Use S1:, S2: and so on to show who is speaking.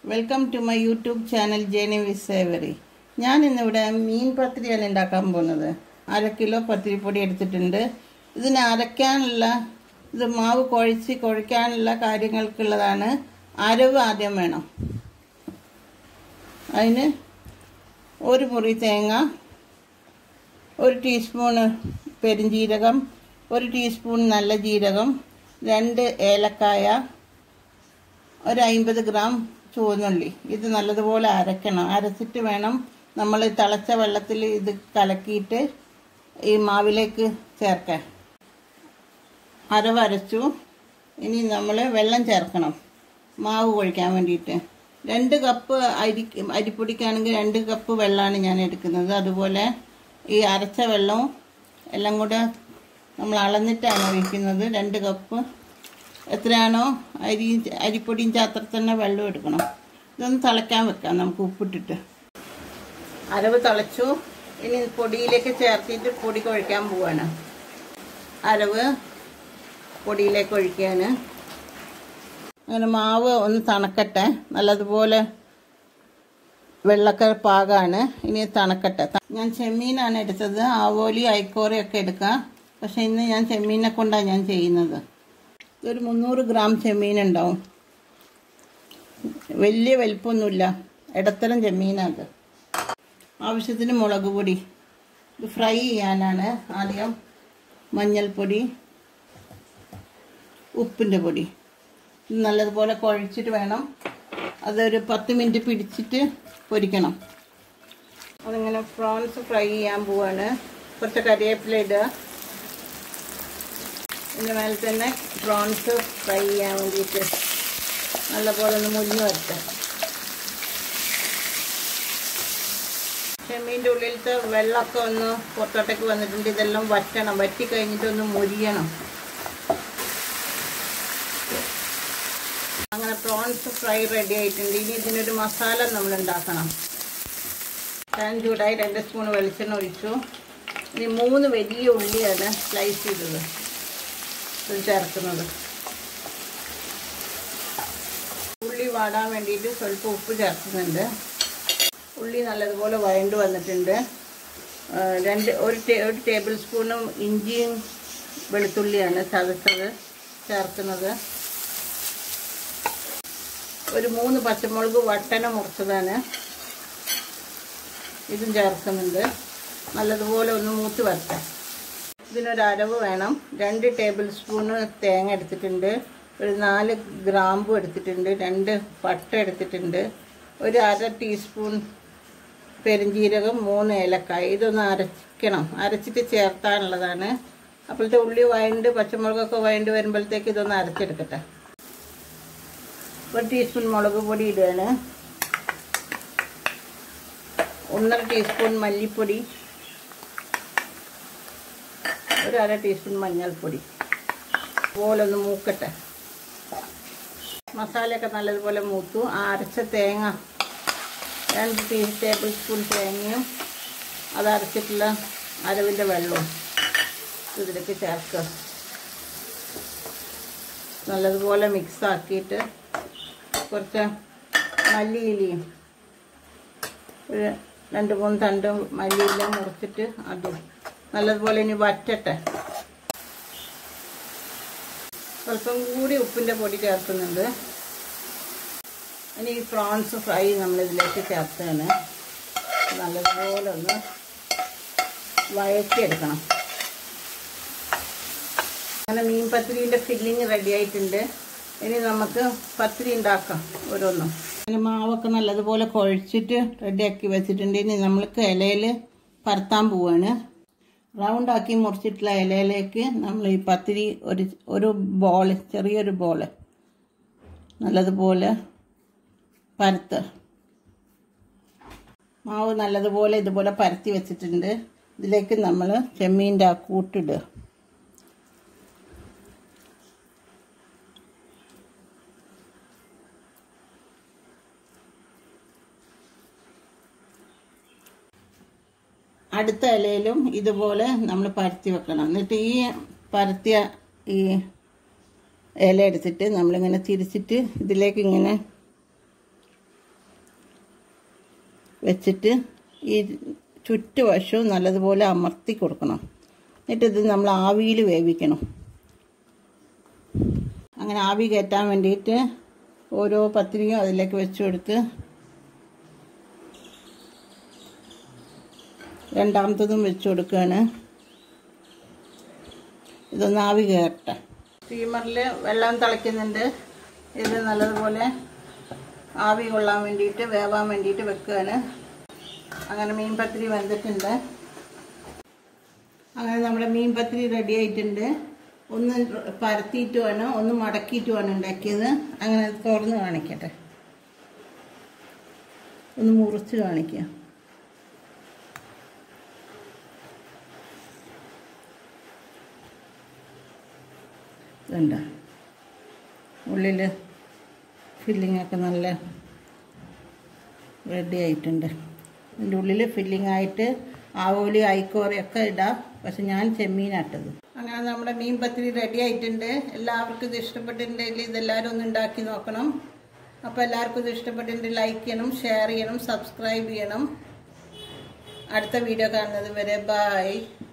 S1: welcome to my YouTube channel Jeni with savoury ഞാൻ ഇന്നിവിടെ മീൻ പത്തിരിയാണ് ഉണ്ടാക്കാൻ പോകുന്നത് അര കിലോ പത്തിരിപ്പൊടി എടുത്തിട്ടുണ്ട് ഇതിന് അരയ്ക്കാനുള്ള ഇത് മാവ് കുഴച്ച് കുഴയ്ക്കാനുള്ള കാര്യങ്ങൾക്കുള്ളതാണ് അരവ് ആദ്യം വേണം അതിന് ഒരു മുറി തേങ്ങ ഒരു ടീസ്പൂണ് പെരുംജീരകം ഒരു ടീസ്പൂൺ നല്ല ജീരകം രണ്ട് ഏലക്കായ ഒരു അമ്പത് ഗ്രാം ചുവന്നുള്ളി ഇത് നല്ലതുപോലെ അരയ്ക്കണം അരച്ചിട്ട് വേണം നമ്മൾ തിളച്ച വെള്ളത്തിൽ ഇത് കലക്കിയിട്ട് ഈ മാവിലേക്ക് ചേർക്കാൻ അരവരച്ചു ഇനി നമ്മൾ വെള്ളം ചേർക്കണം മാവ് കുഴിക്കാൻ വേണ്ടിയിട്ട് രണ്ട് കപ്പ് അരി അരിപ്പൊടിക്കാണെങ്കിൽ രണ്ട് കപ്പ് വെള്ളമാണ് ഞാൻ എടുക്കുന്നത് അതുപോലെ ഈ അരച്ച വെള്ളവും എല്ലാം കൂടെ നമ്മൾ അളന്നിട്ടാണ് ഒഴിക്കുന്നത് രണ്ട് കപ്പ് എത്രയാണോ അരി അരിപ്പൊടിയും ചാത്ര തന്നെ വെള്ളം എടുക്കണം ഇതൊന്ന് തിളയ്ക്കാൻ വെക്കാം നമുക്ക് ഉപ്പിട്ടിട്ട് അരവ് തിളച്ചു ഇനി പൊടിയിലേക്ക് ചേർത്തിട്ട് പൊടി കുഴയ്ക്കാൻ പോവാണ് അരവ് പൊടിയിലേക്ക് ഒഴിക്കാൻ അങ്ങനെ മാവ് ഒന്ന് തണക്കട്ടെ നല്ലതുപോലെ വെള്ളക്ക പാകാണ് ഇനി തണക്കട്ടെ ഞാൻ ചെമ്മീനാണ് എടുത്തത് ആവോലി ഐക്കോറയൊക്കെ എടുക്കാം പക്ഷെ ഇന്ന് ഞാൻ ചെമ്മീനെ കൊണ്ടാണ് ഞാൻ ചെയ്യുന്നത് ഇതൊരു മുന്നൂറ് ഗ്രാം ചെമ്മീൻ ഉണ്ടാവും വലിയ വലിപ്പമൊന്നുമില്ല ഇടത്തരം ചെമ്മീനത് ആവശ്യത്തിന് മുളക് പൊടി ഇത് ഫ്രൈ ചെയ്യാനാണ് ആദ്യം മഞ്ഞൾപ്പൊടി ഉപ്പിൻ്റെ പൊടി ഇത് നല്ലതുപോലെ കുഴച്ചിട്ട് വേണം അതൊരു പത്ത് മിനിറ്റ് പിടിച്ചിട്ട് പൊരിക്കണം അതിങ്ങനെ പ്രോൺസ് ഫ്രൈ ചെയ്യാൻ പോവാണ് കുറച്ച് കറിവേപ്പില ഇടുക ഇതിൻ്റെ മേലെ തന്നെ പ്രോൺസ് ഫ്രൈ ചെയ്യാൻ വേണ്ടിയിട്ട് നല്ലപോലെ ഒന്ന് മുരിഞ്ഞ് വരട്ടെ ചെമ്മീൻ്റെ ഉള്ളിലത്തെ വെള്ളമൊക്കെ ഒന്ന് പുറത്തോട്ടേക്ക് വന്നിട്ടുണ്ട് ഇതെല്ലാം വറ്റണം വറ്റി കഴിഞ്ഞിട്ട് ഒന്ന് മുരിയണം അങ്ങനെ പ്രോൺസ് ഫ്രൈ റെഡി ആയിട്ടുണ്ട് ഇനി ഇതിനൊരു മസാല നമ്മൾ ഉണ്ടാക്കണം പാൻ ചൂടായി രണ്ട് സ്പൂൺ വെളിച്ചെണ്ണ ഒഴിച്ചു ഇനി മൂന്ന് വലിയ ഉള്ളിയാണ് സ്ലൈസ് ചെയ്തത് ഇത് ചേർക്കുന്നത് ഉള്ളി വാടാൻ വേണ്ടിയിട്ട് സ്വല്പം ഉപ്പ് ചേർക്കുന്നുണ്ട് ഉള്ളി നല്ലതുപോലെ വഴണ്ട് വന്നിട്ടുണ്ട് രണ്ട് ഒരു ഒരു ടേബിൾ സ്പൂണും ഇഞ്ചിയും വെളുത്തുള്ളിയാണ് ചതച്ചത് ചേർക്കുന്നത് ഒരു മൂന്ന് പച്ചമുളക് വട്ടന മുറിച്ചതാണ് ഇതും ചേർക്കുന്നുണ്ട് നല്ലതുപോലെ ഒന്ന് മൂത്ത് വരട്ടെ ഇതിനൊരു അരവ് വേണം രണ്ട് ടേബിൾ സ്പൂണ് തേങ്ങ എടുത്തിട്ടുണ്ട് ഒരു നാല് ഗ്രാമ്പു എടുത്തിട്ടുണ്ട് രണ്ട് പട്ട എടുത്തിട്ടുണ്ട് ഒരു അര ടീസ്പൂൺ പെരുംജീരകം മൂന്ന് ഏലക്കായ ഇതൊന്ന് അരയ്ക്കണം അരച്ചിട്ട് ചേർത്താനുള്ളതാണ് അപ്പോഴത്തെ ഉള്ളി വഴണ്ട് പച്ചമുളകൊക്കെ വഴണ്ട് വരുമ്പോഴത്തേക്ക് ഇതൊന്ന് അരച്ചെടുക്കട്ടെ ഒരു ടീസ്പൂൺ മുളക് പൊടി ഇടുകയാണ് ഒന്നര ടീസ്പൂൺ മല്ലിപ്പൊടി ഒരു അര ടീസ്പൂൺ മഞ്ഞൾപ്പൊടി അതുപോലെ ഒന്ന് മൂക്കട്ടെ മസാലയൊക്കെ നല്ലതുപോലെ മൂത്തു ആ അരച്ച തേങ്ങ രണ്ട് ടീ ടേബിൾ സ്പൂൺ തേങ്ങയും അത് അരച്ചിട്ടുള്ള അരവിൻ്റെ വെള്ളവും ഇതിലേക്ക് ചേർക്കുക നല്ലതുപോലെ മിക്സ് ആക്കിയിട്ട് കുറച്ച് മല്ലിയിലയും ഒരു രണ്ട് മൂന്ന് തണ്ട് മല്ലിയില മുറിച്ചിട്ട് അതും നല്ലതുപോലെ ഇനി വറ്റട്ടെ സ്വല്പം കൂടി ഉപ്പിൻ്റെ പൊടി ചേർക്കുന്നുണ്ട് ഇനി ഈ പ്രോൺസ് ഫ്രൈ നമ്മളിതിലേക്ക് ചേർത്താണ് നല്ലതുപോലെ ഒന്ന് വഴറ്റിയെടുക്കണം അങ്ങനെ മീൻ പത്തിരീൻ്റെ ഫില്ലിങ് റെഡി ആയിട്ടുണ്ട് ഇനി നമുക്ക് പത്തിരി ഉണ്ടാക്കാം ഓരോന്നും ഇനി മാവൊക്കെ നല്ലതുപോലെ കുഴച്ചിട്ട് റെഡിയാക്കി വെച്ചിട്ടുണ്ട് ഇനി നമ്മൾക്ക് ഇലയിൽ പരത്താൻ പോവാണ് റൗണ്ട് ആക്കി മുറിച്ചിട്ടുള്ള ഇലയിലേക്ക് നമ്മൾ ഈ പത്തിരി ഒരു ഒരു ബോൾ ചെറിയൊരു ബോൾ നല്ലതുപോലെ പരത്ത് മാവ് നല്ലതുപോലെ ഇതുപോലെ പരത്തി വെച്ചിട്ടുണ്ട് ഇതിലേക്ക് നമ്മൾ ചെമ്മീൻ്റെ ആ കൂട്ടിടുക അടുത്ത ഇലയിലും ഇതുപോലെ നമ്മൾ പരത്തി വെക്കണം എന്നിട്ട് ഈ പരത്തിയ ഈ ഇല എടുത്തിട്ട് നമ്മളിങ്ങനെ തിരിച്ചിട്ട് ഇതിലേക്ക് ഇങ്ങനെ വെച്ചിട്ട് ഈ ചുറ്റുവശവും നല്ലതുപോലെ അമർത്തി കൊടുക്കണം എന്നിട്ട് ഇത് നമ്മൾ ആവിയിൽ വേവിക്കണം അങ്ങനെ ആവി കയറ്റാൻ വേണ്ടിയിട്ട് ഓരോ പത്തിരിയും അതിലേക്ക് വെച്ച് കൊടുത്ത് രണ്ടാമത്തതും വെച്ച് കൊടുക്കുകയാണ് ഇതൊന്ന് ആവി കയറട്ടെ സ്റ്റീമറിൽ വെള്ളം തിളയ്ക്കുന്നുണ്ട് ഇത് നല്ലതുപോലെ ആവി കൊള്ളാൻ വേണ്ടിയിട്ട് വേവാൻ വേണ്ടിയിട്ട് വെക്കുകയാണ് അങ്ങനെ മീൻ പത്തിരി വെന്തിട്ടുണ്ട് അങ്ങനെ നമ്മുടെ മീൻ പത്തിരി റെഡി ആയിട്ടുണ്ട് ഒന്ന് പരത്തിയിട്ടുമാണ് ഒന്ന് മടക്കിയിട്ടുമാണ് ഉണ്ടാക്കിയത് അങ്ങനെ അത് തുറന്ന് കാണിക്കട്ടെ ഒന്ന് മുറിച്ച് കാണിക്കുക ഇതുണ്ട് ഉള്ളിൽ ഫില്ലിംഗ് ഒക്കെ നല്ല റെഡി ആയിട്ടുണ്ട് അതിൻ്റെ ഉള്ളിൽ ഫില്ലിംഗ് ആയിട്ട് ആവോലി ഐക്കോറയൊക്കെ ഇടാം പക്ഷെ ഞാൻ ചെമ്മീനാട്ടത് അങ്ങനെ നമ്മുടെ മീൻ പത്തിരി റെഡി ആയിട്ടുണ്ട് എല്ലാവർക്കും ഇത് ഇഷ്ടപ്പെട്ടിട്ടുണ്ടെങ്കിൽ ഇതെല്ലാവരും ഒന്ന് ഉണ്ടാക്കി നോക്കണം അപ്പോൾ എല്ലാവർക്കും ഇത് ഇഷ്ടപ്പെട്ടിട്ടുണ്ടെങ്കിൽ ലൈക്ക് ചെയ്യണം ഷെയർ ചെയ്യണം സബ്സ്ക്രൈബ് ചെയ്യണം അടുത്ത വീഡിയോ കാണുന്നത് വരെ ബൈ